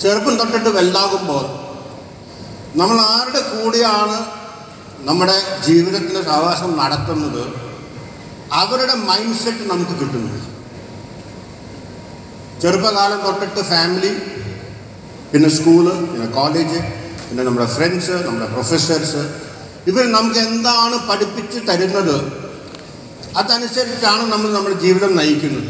ചെറുപ്പം തൊട്ടിട്ട് വലുതാകുമ്പോൾ നമ്മൾ ആരുടെ കൂടെയാണ് നമ്മുടെ ജീവിതത്തിൻ്റെ സഹവാസം നടത്തുന്നത് അവരുടെ മൈൻഡ് സെറ്റ് നമുക്ക് കിട്ടുന്നു ചെറുപ്പകാലം തൊട്ടിട്ട് ഫാമിലി പിന്നെ സ്കൂള് പിന്നെ കോളേജ് പിന്നെ നമ്മുടെ ഫ്രണ്ട്സ് നമ്മുടെ പ്രൊഫസേഴ്സ് ഇവർ നമുക്ക് എന്താണ് പഠിപ്പിച്ച് തരുന്നത് അതനുസരിച്ചാണ് നമ്മൾ നമ്മുടെ ജീവിതം നയിക്കുന്നത്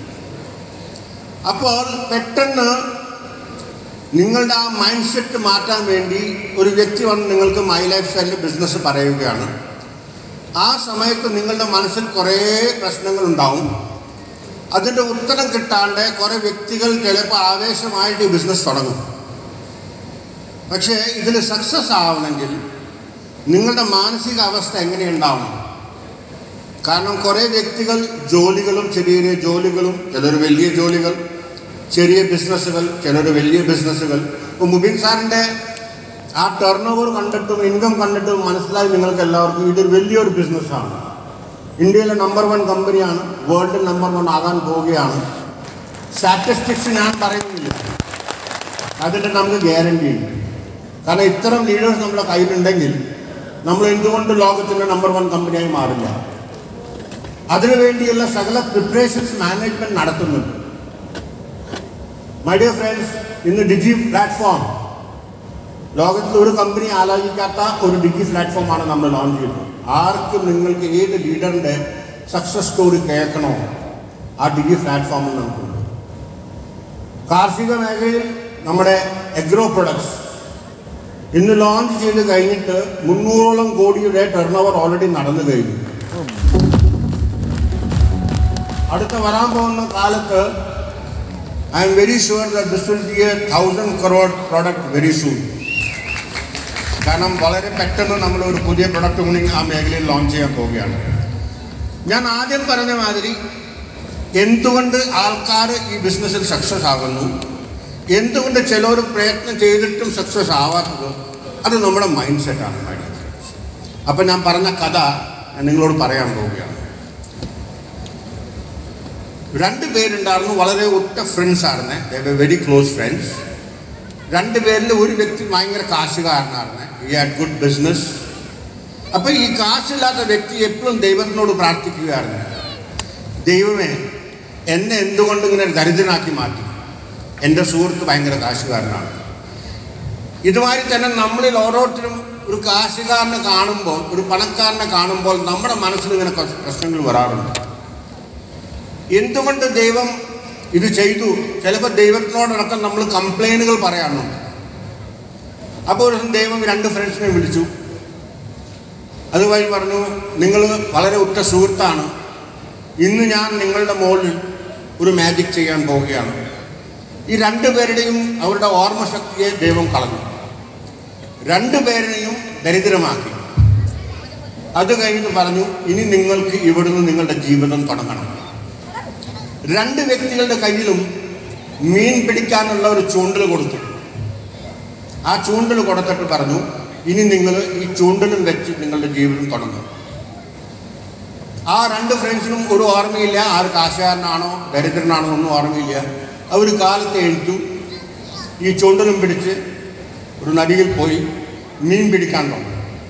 അപ്പോൾ പെട്ടെന്ന് നിങ്ങളുടെ ആ മൈൻഡ് സെറ്റ് മാറ്റാൻ വേണ്ടി ഒരു വ്യക്തി വന്ന് നിങ്ങൾക്ക് മൈ ലൈഫ് സ്റ്റൈലിൽ ബിസിനസ് പറയുകയാണ് ആ സമയത്ത് നിങ്ങളുടെ മനസ്സിൽ കുറേ പ്രശ്നങ്ങളുണ്ടാവും അതിൻ്റെ ഉത്തരം കിട്ടാണ്ട് കുറേ വ്യക്തികൾ ചിലപ്പോൾ ആവേശമായിട്ട് ഈ ബിസിനസ് തുടങ്ങും പക്ഷേ ഇതിൽ സക്സസ് ആവണമെങ്കിൽ നിങ്ങളുടെ മാനസികാവസ്ഥ എങ്ങനെയുണ്ടാവണം കാരണം കുറേ വ്യക്തികൾ ജോലികളും ചെറിയ ചെറിയ ജോലികളും ചിലർ വലിയ ജോലികൾ ചെറിയ ബിസിനസ്സുകൾ ചിലർ വലിയ ബിസിനസ്സുകൾ ഇപ്പോൾ മുബീൻ സാറിൻ്റെ ആ ടേൺ ഓവർ കണ്ടിട്ടും ഇൻകം കണ്ടിട്ടും മനസ്സിലായി നിങ്ങൾക്ക് എല്ലാവർക്കും ഇതൊരു വലിയൊരു ബിസിനസ്സാണ് ഇന്ത്യയിലെ നമ്പർ വൺ കമ്പനിയാണ് വേൾഡിൽ നമ്പർ വൺ ആകാൻ പോവുകയാണ് സ്റ്റാറ്റിസ്റ്റിക്സ് ഞാൻ പറയുന്നില്ല അതിൻ്റെ നമുക്ക് ഗ്യാരണ്ടി ഉണ്ട് കാരണം ഇത്തരം ലീഡേഴ്സ് നമ്മുടെ കയ്യിലുണ്ടെങ്കിൽ നമ്മൾ എന്തുകൊണ്ട് ലോകത്തിൻ്റെ നമ്പർ വൺ കമ്പനിയായി മാറില്ല അതിനുവേണ്ടിയുള്ള സകല പ്രിപ്പറേഷൻസ് മാനേജ്മെന്റ് നടത്തുന്നുണ്ട് മൈ ഡിയർ ഫ്രണ്ട്സ് ഇന്ന് ഡിജി പ്ലാറ്റ്ഫോം ലോകത്തിൽ ഒരു കമ്പനി ആലോചിക്കാത്ത ഒരു ഡിജി പ്ലാറ്റ്ഫോമാണ് നമ്മൾ ലോഞ്ച് ചെയ്തത് ആർക്കും നിങ്ങൾക്ക് ഏത് ലീഡറിൻ്റെ സക്സസ് സ്റ്റോറി കേൾക്കണോ ആ ഡിജി പ്ലാറ്റ്ഫോമിൽ നമുക്കുണ്ട് കാർഷിക മേഖലയിൽ നമ്മുടെ എഗ്രോ പ്രൊഡക്ട്സ് ഇന്ന് ലോഞ്ച് ചെയ്ത് കഴിഞ്ഞിട്ട് മുന്നൂറോളം കോടിയുടെ ടേൺ ഓവർ ഓൾറെഡി നടന്നു കഴിഞ്ഞു അടുത്ത വരാൻ പോകുന്ന കാലത്ത് I am very sure this will be a thousand crore product very soon കാരണം വളരെ പെട്ടെന്ന് നമ്മൾ ഒരു പുതിയ പ്രൊഡക്റ്റ് കൂടി ആ മേഖലയിൽ ലോഞ്ച് ചെയ്യാൻ പോവുകയാണ് ഞാൻ ആദ്യം പറഞ്ഞ മാതിരി എന്തുകൊണ്ട് ആൾക്കാർ ഈ ബിസിനസ്സിൽ സക്സസ് ആകുന്നു എന്തുകൊണ്ട് ചിലർ പ്രയത്നം ചെയ്തിട്ടും സക്സസ് ആവാത്തത് അത് നമ്മുടെ മൈൻഡ് സെറ്റാണ് മൈ ഡിയർ ഫ്രണ്ട്സ് അപ്പം ഞാൻ പറഞ്ഞ കഥ ഞാൻ നിങ്ങളോട് പറയാൻ പോവുകയാണ് രണ്ട് പേരുണ്ടായിരുന്നു വളരെ ഒറ്റ ഫ്രണ്ട്സ് ആയിരുന്നു വെരി ക്ലോസ് ഫ്രണ്ട്സ് രണ്ട് പേരിൽ ഒരു വ്യക്തി ഭയങ്കര കാശുകാരനായിരുന്നു ഈ ഹാഡ് ഗുഡ് ബിസിനസ് അപ്പോൾ ഈ കാശില്ലാത്ത വ്യക്തി എപ്പോഴും ദൈവത്തിനോട് പ്രാർത്ഥിക്കുകയായിരുന്നു ദൈവമേ എന്നെ എന്തുകൊണ്ട് ഇങ്ങനെ ദരിദ്രനാക്കി മാറ്റി എൻ്റെ സുഹൃത്ത് ഭയങ്കര കാശുകാരനാണ് ഇതുമാതിരി തന്നെ നമ്മളിൽ ഓരോരുത്തരും ഒരു കാശുകാരനെ കാണുമ്പോൾ ഒരു പണക്കാരനെ കാണുമ്പോൾ നമ്മുടെ മനസ്സിൽ ഇങ്ങനെ കുറച്ച് പ്രശ്നങ്ങൾ വരാറുണ്ട് എന്തുകൊണ്ട് ദൈവം ഇത് ചെയ്തു ചിലപ്പോൾ ദൈവത്തിനോടടക്കം നമ്മൾ കംപ്ലൈൻറ്റുകൾ പറയാറുണ്ട് അപ്പോൾ ഒരു ദിവസം ദൈവം രണ്ട് ഫ്രണ്ട്സിനെ വിളിച്ചു അതുവഴി പറഞ്ഞു നിങ്ങൾ വളരെ ഉറ്റ സുഹൃത്താണ് ഇന്ന് ഞാൻ നിങ്ങളുടെ മുകളിൽ ഒരു മാജിക് ചെയ്യാൻ പോവുകയാണ് ഈ രണ്ട് പേരുടെയും അവരുടെ ഓർമ്മശക്തിയെ ദൈവം കളഞ്ഞു രണ്ടു പേരെയും ദരിദ്രമാക്കി അത് കഴിഞ്ഞ് പറഞ്ഞു ഇനി നിങ്ങൾക്ക് ഇവിടുന്ന് നിങ്ങളുടെ ജീവിതം തുടങ്ങണം രണ്ട് വ്യക്തികളുടെ കയ്യിലും മീൻ പിടിക്കാനുള്ള ഒരു ചൂണ്ടൽ കൊടുത്തു ആ ചൂണ്ടൽ കൊടുത്തിട്ട് പറഞ്ഞു ഇനി നിങ്ങൾ ഈ ചൂണ്ടലും വെച്ച് നിങ്ങളുടെ ജീവിതം തുടങ്ങും ആ രണ്ട് ഫ്രണ്ട്സിനും ഒരു ഓർമ്മയില്ല ആര് കാശുകാരനാണോ ദരിദ്രനാണോ ഒന്നും ഓർമ്മയില്ല അവർ കാലത്ത് എഴുത്തു ഈ ചൂണ്ടലും പിടിച്ച് ഒരു നദിയിൽ പോയി മീൻ പിടിക്കാൻ തുടങ്ങി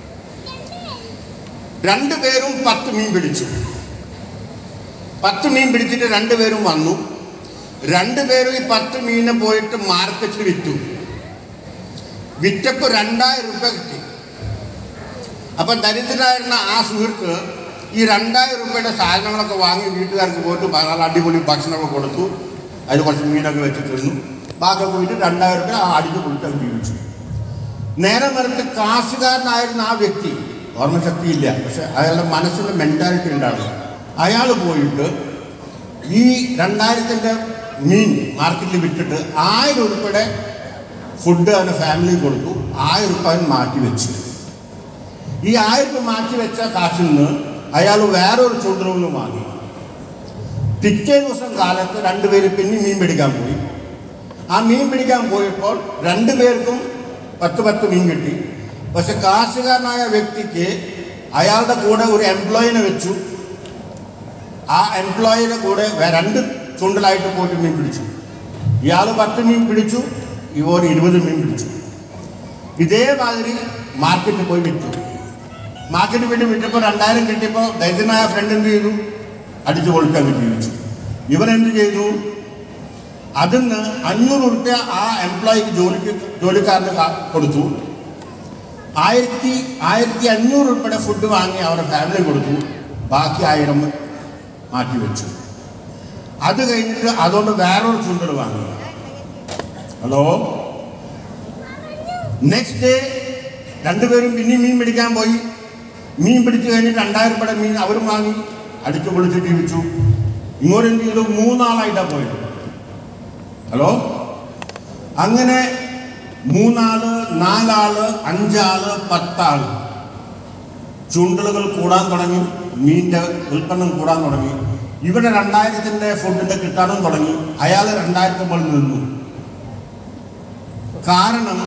രണ്ടുപേരും പത്ത് മീൻ പിടിച്ചു പത്ത് മീൻ പിടിച്ചിട്ട് രണ്ടുപേരും വന്നു രണ്ടുപേരും ഈ പത്ത് മീനെ പോയിട്ട് മാർക്കറ്റിൽ വിറ്റു വിറ്റപ്പോൾ രണ്ടായിരം രൂപ കിട്ടി അപ്പം ദരിദ്രനായിരുന്ന ആ സുഹൃത്ത് ഈ രണ്ടായിരം രൂപയുടെ സാധനങ്ങളൊക്കെ വാങ്ങി വീട്ടുകാർക്ക് പോയിട്ട് നല്ല അടിപൊളി ഭക്ഷണമൊക്കെ കൊടുത്തു അതിൽ കുറച്ച് മീനൊക്കെ വെച്ച് തിന്നു ബാക്കി പോയിട്ട് രണ്ടായിരം രൂപ ആ അടിച്ച് കൊടുത്ത് അങ്ങ് ജീവിച്ചു നേരെ മറിച്ച് കാശുകാരനായിരുന്ന ആ വ്യക്തി ഓർമ്മശക്തിയില്ല പക്ഷെ അയാളുടെ മനസ്സിൻ്റെ മെൻറ്റാലിറ്റി ഉണ്ടായിരുന്നു അയാൾ പോയിട്ട് ഈ രണ്ടായിരത്തിൻ്റെ മീൻ മാർക്കറ്റിൽ വിറ്റിട്ട് ആയിരം ഉറുപ്പയുടെ ഫുഡ് അവൻ്റെ ഫാമിലി കൊടുത്തു ആയിരം ഉറുപ്പ അവൻ മാറ്റി വെച്ചു ഈ ആയിരം രൂപ മാറ്റി വെച്ച കാശിൽ നിന്ന് അയാൾ വേറൊരു ചുണ്ടറൂന്ന് വാങ്ങി പിറ്റേ ദിവസം കാലത്ത് രണ്ടുപേര് പിന്നെ മീൻ പിടിക്കാൻ പോയി ആ മീൻ പിടിക്കാൻ പോയപ്പോൾ രണ്ടുപേർക്കും പത്ത് പത്ത് മീൻ കിട്ടി പക്ഷെ കാശുകാരനായ വ്യക്തിക്ക് അയാളുടെ കൂടെ ഒരു എംപ്ലോയിനെ വെച്ചു ആ എംപ്ലോയിയുടെ കൂടെ വേ- രണ്ട് ചുണ്ടലായിട്ട് പോയിട്ട് മീൻ പിടിച്ചു ഇയാൾ പത്ത് മീൻ പിടിച്ചു ഇവർ ഇരുപത് മീൻ പിടിച്ചു ഇതേമാതിരി മാർക്കറ്റിൽ പോയി വിറ്റു മാർക്കറ്റിൽ വേണ്ടി വിറ്റപ്പോൾ രണ്ടായിരം കിട്ടിയപ്പോൾ ദരിദ്രനായ ഫ്രണ്ട് എന്ത് ചെയ്തു അടിച്ചു പൊളിക്കാൻ ജീവിച്ചു ഇവരെന്ത് ചെയ്തു അതിന്ന് അഞ്ഞൂറ് റുപ്യ ആ എംപ്ലോയിക്ക് ജോലിക്ക് ജോലിക്കാരന് കാ- കൊടുത്തു ആയിരത്തി ആയിരത്തി അഞ്ഞൂറ് ഉൾപ്പെടെ ഫുഡ് വാങ്ങി അവരുടെ ഫാമിലി കൊടുത്തു ബാക്കി ആയിരം മാറ്റി വെച്ചു അത് കഴിഞ്ഞിട്ട് അതുകൊണ്ട് വേറൊരു ചുണ്ടൽ വാങ്ങി ഹലോ നെക്സ്റ്റ് ഡേ രണ്ടുപേരും പിന്നെയും മീൻ പിടിക്കാൻ പോയി മീൻ പിടിച്ചു കഴിഞ്ഞിട്ട് രണ്ടായിരം രൂപയുടെ മീൻ അവരും വാങ്ങി അടിച്ചു പൊളിച്ച് ജീവിച്ചു ഇങ്ങോട്ട് എന്ത് ചെയ്തു മൂന്നാളായിട്ടാണ് പോയത് ഹലോ അങ്ങനെ മൂന്നാള് നാലാള് അഞ്ചാള് പത്താള് ചുണ്ടലുകൾ കൂടാൻ തുടങ്ങി മീനിന്റെ ഉൽപ്പന്നം കൂടാൻ തുടങ്ങി ഇവിടെ രണ്ടായിരത്തിന്റെ ഫുഡിന്റെ കിട്ടാനും തുടങ്ങി അയാൾ രണ്ടായിരത്തി മുകളിൽ നിന്നു കാരണം